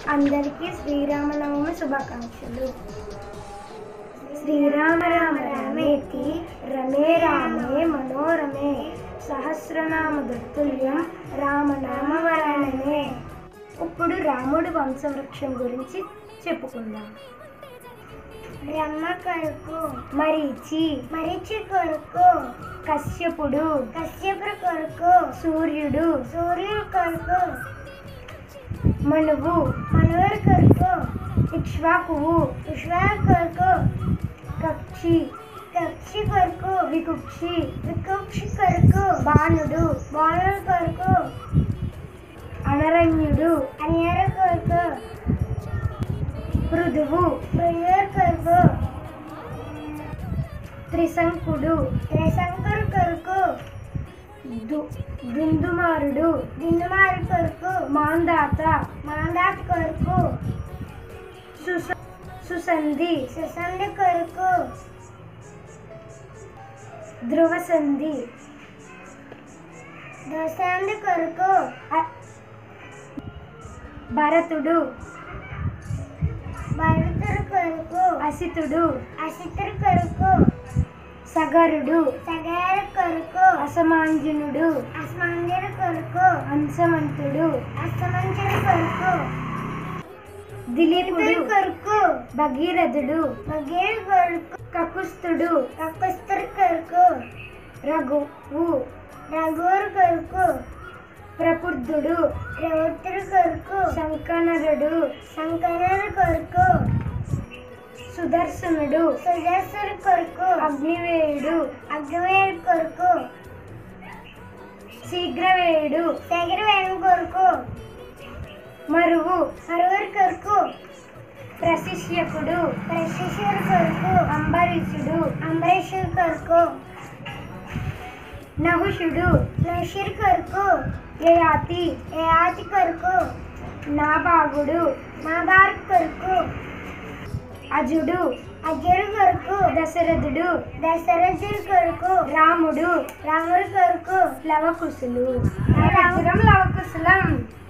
అందరికీ శ్రీరామనవమి శుభాకాంక్షలు శ్రీరామ రామ రామేతి రమే రామే మనోరమే సహస్రనామ దత్తుల్యం రామనామ వరణమే ఇప్పుడు రాముడి వంశవృక్షం గురించి చెప్పుకుందాం బ్రహ్మ కొరకు మరీచి మరిచి కొరకు కశ్యపుడు కశ్యపుడు కొరకు సూర్యుడు సూర్యుడు కొరకు మనువు మనవరు కొరకు ఇక్ష్వాకువు విశ్వాల కొరకు కక్షి కక్షి కొరకు వికుక్షి వికుక్షి కొరకు బాణుడు బాణుల కొరకు అనరణ్యుడు అన్యర కొరకు పృథువు మృగర్ కొరకు త్రిశంకుడు త్రిశంకరు కొరకు దు- దుందుమారుడు దిండుమారి కొరకు మాందాత మాందాత కొరకు సుస సుసంధి సుసంధి కొరకు ధ్రువసంధి దోసంధి కొరకు అ- భరతుడు భరతుడు కొరకు అసితుడు అసితుడు కొరకు సగరుడు సగార కొరకు అసమాంజనుడు అస్మంజర కొరకు అంశమంతుడు అస్తమంజర కొరకు దిలీపుడు ఇతరు కొరకు భగీరథుడు మగేరు కొరకు కకుస్తుడు కక్కుస్తరు కొరకు రఘువు రఘువురు కొరకు ప్రబుద్ధుడు ప్రవృత్తుడు కొరకు శంకనరుడు శంకరుడు కొరకు సుదర్శనుడు సుదర్శుడు కొరకు అగ్నివేయుడు అగ్రవేయుడు కొరకు శీఘ్రవేయుడు శగరవేణు కొరకు మరువు మరువురు కొరకు ప్రశిష్యకుడు ప్రశిష్యుడు కొరకు అంబరీషుడు అంబరీషుడు కొరకు నహుషుడు నషిర్ కొరకు యయాతి యయాతి కొరకు నాభాగుడు నాబార్ కొరకు అజుడు అజరు కొరకు దశరథుడు దశరథుడు కొరకు రాముడు రాముడు కొరకు లవకుశులు రాము- లవకుశులం